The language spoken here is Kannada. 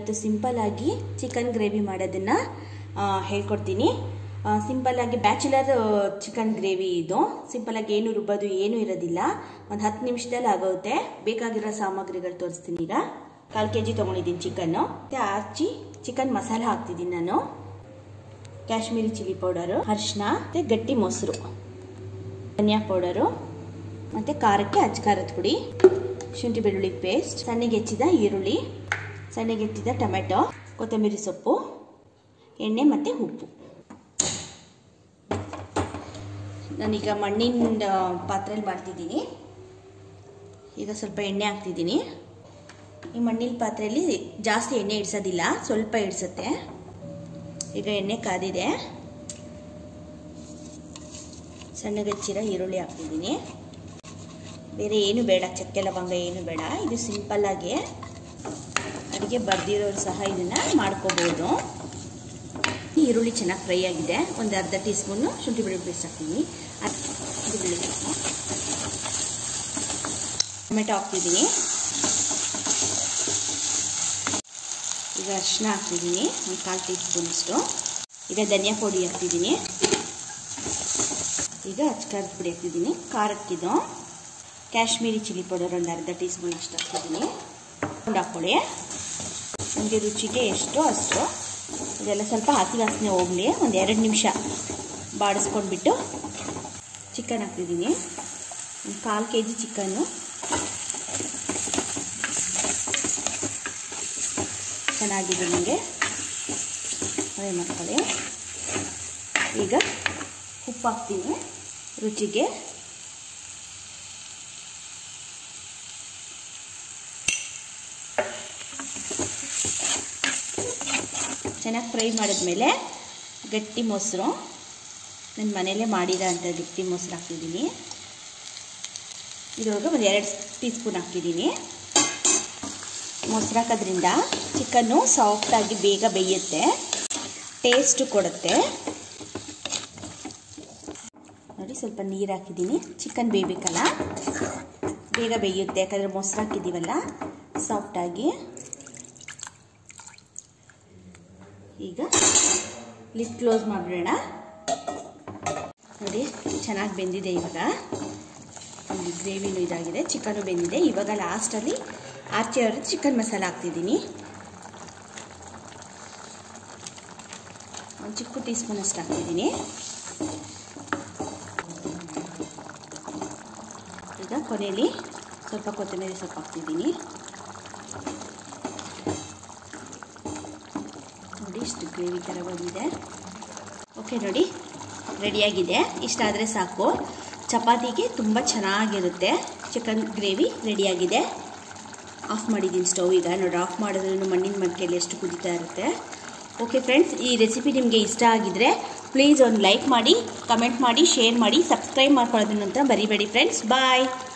ಇವತ್ತು ಸಿಂಪಲ್ಲಾಗಿ ಚಿಕನ್ ಗ್ರೇವಿ ಮಾಡೋದನ್ನು ಹೇಳ್ಕೊಡ್ತೀನಿ ಸಿಂಪಲ್ಲಾಗಿ ಬ್ಯಾಚುಲರ್ ಚಿಕನ್ ಗ್ರೇವಿ ಇದು ಸಿಂಪಲ್ಲಾಗಿ ಏನು ರುಬ್ಬೋದು ಏನೂ ಇರೋದಿಲ್ಲ ಒಂದು ಹತ್ತು ನಿಮಿಷದಲ್ಲಿ ಆಗುತ್ತೆ ಬೇಕಾಗಿರೋ ಸಾಮಗ್ರಿಗಳು ತೋರಿಸ್ತೀನಿ ಈಗ ಕಾಲು ಕೆ ಜಿ ತೊಗೊಂಡಿದ್ದೀನಿ ಚಿಕನ್ನು ಮತ್ತು ಆಚಿ ಚಿಕನ್ ಮಸಾಲ ಹಾಕ್ತಿದ್ದೀನಿ ನಾನು ಕಾಶ್ಮೀರಿ ಚಿಲ್ಲಿ ಪೌಡರು ಅರಿಶಿನ ಮತ್ತು ಗಟ್ಟಿ ಮೊಸರು ಧನಿಯಾ ಪೌಡರು ಮತ್ತು ಖಾರಕ್ಕೆ ಅಜ್ಕಾರದ ಪುಡಿ ಶುಂಠಿ ಬೆಳ್ಳುಳ್ಳಿ ಪೇಸ್ಟ್ ಸಣ್ಣಗೆ ಹೆಚ್ಚಿದ ಈರುಳ್ಳಿ ಸಣ್ಣಗೆ ಹೆಚ್ಚಿದ ಟೊಮೆಟೊ ಕೊತ್ತಂಬರಿ ಸೊಪ್ಪು ಎಣ್ಣೆ ಮತ್ತು ಉಪ್ಪು ನಾನೀಗ ಮಣ್ಣಿನ ಪಾತ್ರೆಯಲ್ಲಿ ಮಾಡ್ತಿದ್ದೀನಿ ಈಗ ಸ್ವಲ್ಪ ಎಣ್ಣೆ ಹಾಕ್ತಿದ್ದೀನಿ ಈ ಮಣ್ಣಿನ ಪಾತ್ರೆಯಲ್ಲಿ ಜಾಸ್ತಿ ಎಣ್ಣೆ ಇಡ್ಸೋದಿಲ್ಲ ಸ್ವಲ್ಪ ಇಡ್ಸುತ್ತೆ ಈಗ ಎಣ್ಣೆ ಕಾದಿದೆ ಸಣ್ಣಗೆ ಹೆಚ್ಚಿರೋ ಈರುಳ್ಳಿ ಹಾಕ್ತಿದ್ದೀನಿ ಬೇರೆ ಏನು ಬೇಡ ಚಕ್ಕೆ ಲವಂಗ ಏನು ಬೇಡ ಇದು ಸಿಂಪಲ್ಲಾಗಿ ಅಡುಗೆ ಬರ್ದಿರೋರು ಸಹ ಇದನ್ನು ಮಾಡ್ಕೋಬೋದು ಈರುಳ್ಳಿ ಚೆನ್ನಾಗಿ ಫ್ರೈ ಆಗಿದೆ ಒಂದು ಅರ್ಧ ಟೀ ಸ್ಪೂನು ಶುಂಠಿ ಬೆಳ್ಳುಳ್ಳಿ ಪೇಸ್ಟ್ ಹಾಕ್ತೀನಿ ಟೊಮೆಟೊ ಹಾಕ್ತಿದ್ದೀನಿ ಈಗ ಅರಿಶಿನ ಹಾಕ್ತಿದ್ದೀನಿ ಒಂದು ಕಾಲು ಟೀ ಸ್ಪೂನಷ್ಟು ಈಗ ಧನಿಯಾ ಪುಡಿ ಹಾಕ್ತಿದ್ದೀನಿ ಈಗ ಅಚ್ಕಾರದ ಪುಡಿ ಹಾಕ್ತಿದ್ದೀನಿ ಖಾರಕ್ಕಿದು ಕಾಶ್ಮೀರಿ ಚಿಲ್ಲಿ ಪೌಡರ್ ಒಂದು ಅರ್ಧ ಟೀ ಸ್ಪೂನ್ ಅಷ್ಟು ಹಾಕ್ತಿದ್ದೀನಿ ಒಂದು ಹಾಕ್ಕೊಳ್ಳಿ ನಮಗೆ ರುಚಿಗೆ ಎಷ್ಟು ಅಷ್ಟು ಇದೆಲ್ಲ ಸ್ವಲ್ಪ ಹಸಿ ವಾಸನೆ ಹೋಗಲಿ ಒಂದು ಎರಡು ನಿಮಿಷ ಬಾಡಿಸ್ಕೊಂಡ್ಬಿಟ್ಟು ಚಿಕನ್ ಹಾಕ್ತಿದ್ದೀನಿ ಒಂದು ಕಾಲು ಕೆ ಜಿ ಚಿಕನ್ನು ಚೆನ್ನಾಗಿದೆ ನನಗೆ ಫ್ರೈ ಮಾಡ್ಕೊಳ್ಳಿ ಈಗ ಉಪ್ಪು ಹಾಕ್ತೀನಿ ರುಚಿಗೆ ಚೆನ್ನಾಗಿ ಫ್ರೈ ಮಾಡಿದ್ಮೇಲೆ ಗಟ್ಟಿ ಮೊಸರು ನನ್ನ ಮನೆಯಲ್ಲೇ ಮಾಡಿರೋ ಅಂಥ ಗಟ್ಟಿ ಮೊಸರು ಹಾಕ್ತಿದ್ದೀನಿ ಇವಾಗ ಒಂದು ಎರಡು ಟೀ ಸ್ಪೂನ್ ಹಾಕ್ತಿದ್ದೀನಿ ಮೊಸರು ಹಾಕೋದ್ರಿಂದ ಚಿಕನ್ನು ಸಾಫ್ಟಾಗಿ ಬೇಗ ಬೇಯುತ್ತೆ ಟೇಸ್ಟು ಕೊಡುತ್ತೆ ನೋಡಿ ಸ್ವಲ್ಪ ನೀರು ಹಾಕಿದ್ದೀನಿ ಚಿಕನ್ ಬೇಯಬೇಕಲ್ಲ ಬೇಗ ಬೇಯುತ್ತೆ ಯಾಕಂದರೆ ಮೊಸರು ಹಾಕಿದ್ದೀವಲ್ಲ ಸಾಫ್ಟಾಗಿ ಈಗ ಲಿಡ್ ಕ್ಲೋಸ್ ಮಾಡಿಬಿಡೋಣ ನೋಡಿ ಚೆನ್ನಾಗಿ ಬೆಂದಿದೆ ಇವಾಗ ಒಂದು ಗ್ರೇವಿನೂ ಇದಾಗಿದೆ ಚಿಕನು ಬೆಂದಿದೆ ಇವಾಗ ಲಾಸ್ಟಲ್ಲಿ ಆಚೆ ಅವ್ರದ್ದು ಚಿಕನ್ ಮಸಾಲ ಹಾಕ್ತಿದ್ದೀನಿ ಒಂದು ಚಿಕ್ಕ ಟೀ ಸ್ಪೂನ್ ಅಷ್ಟು ಹಾಕ್ತಿದ್ದೀನಿ ಈಗ ಕೊನೆಯಲ್ಲಿ ಸ್ವಲ್ಪ ಕೊತ್ತಂಬರಿ ಸೊಪ್ಪು ಹಾಕ್ತಿದ್ದೀನಿ ನೋಡಿ ಇಷ್ಟು ಗ್ರೇವಿ ಥರ ಬಂದಿದೆ ಓಕೆ ನೋಡಿ ರೆಡಿಯಾಗಿದೆ ಇಷ್ಟಾದರೆ ಸಾಕು ಚಪಾತಿಗೆ ತುಂಬ ಚೆನ್ನಾಗಿರುತ್ತೆ ಚಿಕನ್ ಗ್ರೇವಿ ರೆಡಿಯಾಗಿದೆ ಆಫ್ ಮಾಡಿದ್ದೀನಿ ಸ್ಟವ್ ಈಗ ನೋಡಿ ಆಫ್ ಮಾಡಿದ್ರೂ ಮಣ್ಣಿನ ಮಡಿಕೆಯಲ್ಲಿ ಎಷ್ಟು ಕುದೀತಾ ಇರುತ್ತೆ ಓಕೆ ಫ್ರೆಂಡ್ಸ್ ಈ ರೆಸಿಪಿ ನಿಮಗೆ ಇಷ್ಟ ಆಗಿದ್ರೆ ಪ್ಲೀಸ್ ಒಂದು ಲೈಕ್ ಮಾಡಿ ಕಮೆಂಟ್ ಮಾಡಿ ಶೇರ್ ಮಾಡಿ ಸಬ್ಸ್ಕ್ರೈಬ್ ಮಾಡ್ಕೊಳ್ಳೋದ್ರ ನಂತರ ಬರಿಬೇಡಿ ಫ್ರೆಂಡ್ಸ್ ಬಾಯ್